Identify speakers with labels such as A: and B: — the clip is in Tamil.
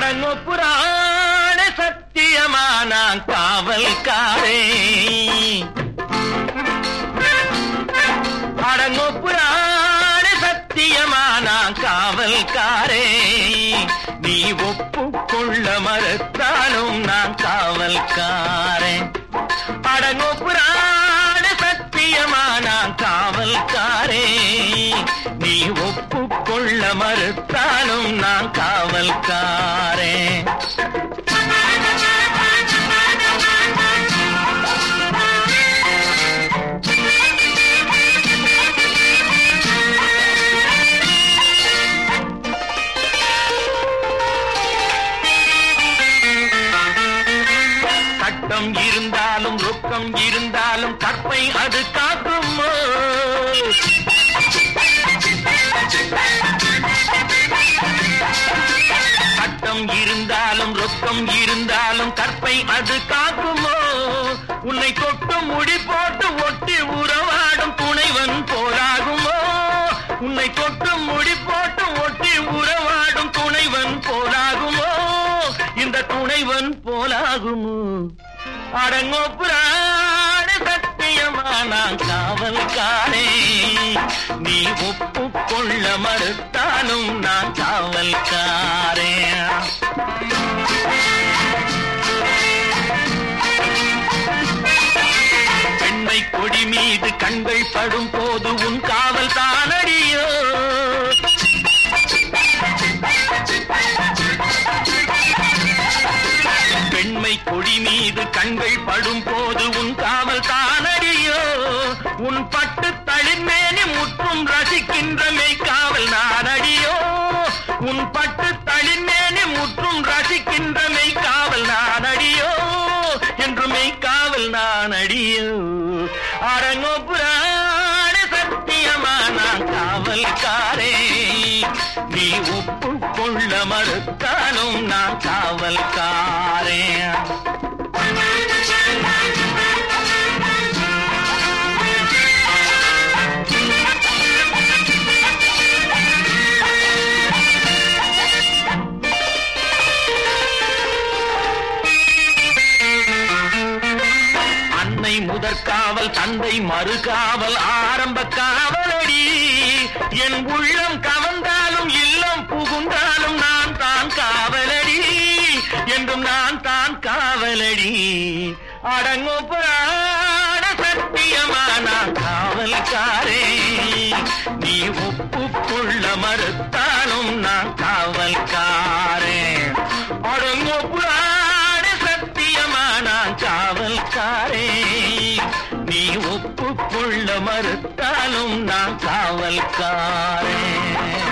A: அடங்கொப்புரான சத்தியமா நான் காவல்காரே அடங்கொப்புரான சத்தியமா நான் காவல்காரே நீ ஒப்புக்கொள்ள மறுத்தாலும் நான் காவல்காரன் அடங்கொப்புரான சத்தியமா நான் காவல்காரே நீ ஒப்புக்கொள்ள மறுத்தாலும் நான் காவல்காரே சட்டம் இருந்தாலும் ரொக்கம் இருந்தாலும் கற்பை அது காக்குமோ சட்டம் இருந்தாலும் ரொக்கம் இருந்தாலும் கற்பை அது காக்குமோ உன்னை தொட்டு முடி போட்டு ஒட்டி உறவாடும் துணைவன் போலாகுமோ உன்னை தொட்டு முடி போட்டு ஒட்டி உறவாடும் துணைவன் போலாகுமோ இந்த துணைவன் போலாகுமோ அடங்கோ புராண சத்தியமான காவல்காரே நீ ஒப்புக்கொள்ள மறுத்தாலும் நான் காவல்காரே பெண்மை கொடி மீது கண்கள் படும் போது உன் காவல் தானடியோ பெண்மை கொடி மீது கண்கள் படும் போது உன் காவல் தானடியோ உன் பட்டு தளிர்மேனி முற்றும் ரசிக்கின்ற மெய்க்காவல் நானடியோ உன் பட்டு தளிர்மேனி முற்றும் ரசிக்கின்ற மெய்க்காவல் நானடியோ என்று மெய்க்காவல் நானடியோ அரங்கோ புராண சத்தியமான காவல்காரே நீ ஒப்புக்கொள்ள மறுத்தாலும் நான் காவல்காரே அன்னை முதற்காவல் தந்தை மறுகாவல் ஆரம்ப காவலடி என் உள்ளம் கவர்ந்தாலும் இல்லம் புகுந்தாலும் நான் தான் காவலடி என்றும் நான் தான் காவலடி அடங்கோ புராண சத்தியமான காவல்காரே நீ ஒப்புக்கொள்ள மறுத்தாலும் நான் காவல்காரே அடங்கோ புராண சத்தியமான காவல்காரே நீ ஒப்புக்கொள்ள மறுத்தாலும் நான் காவல்காரே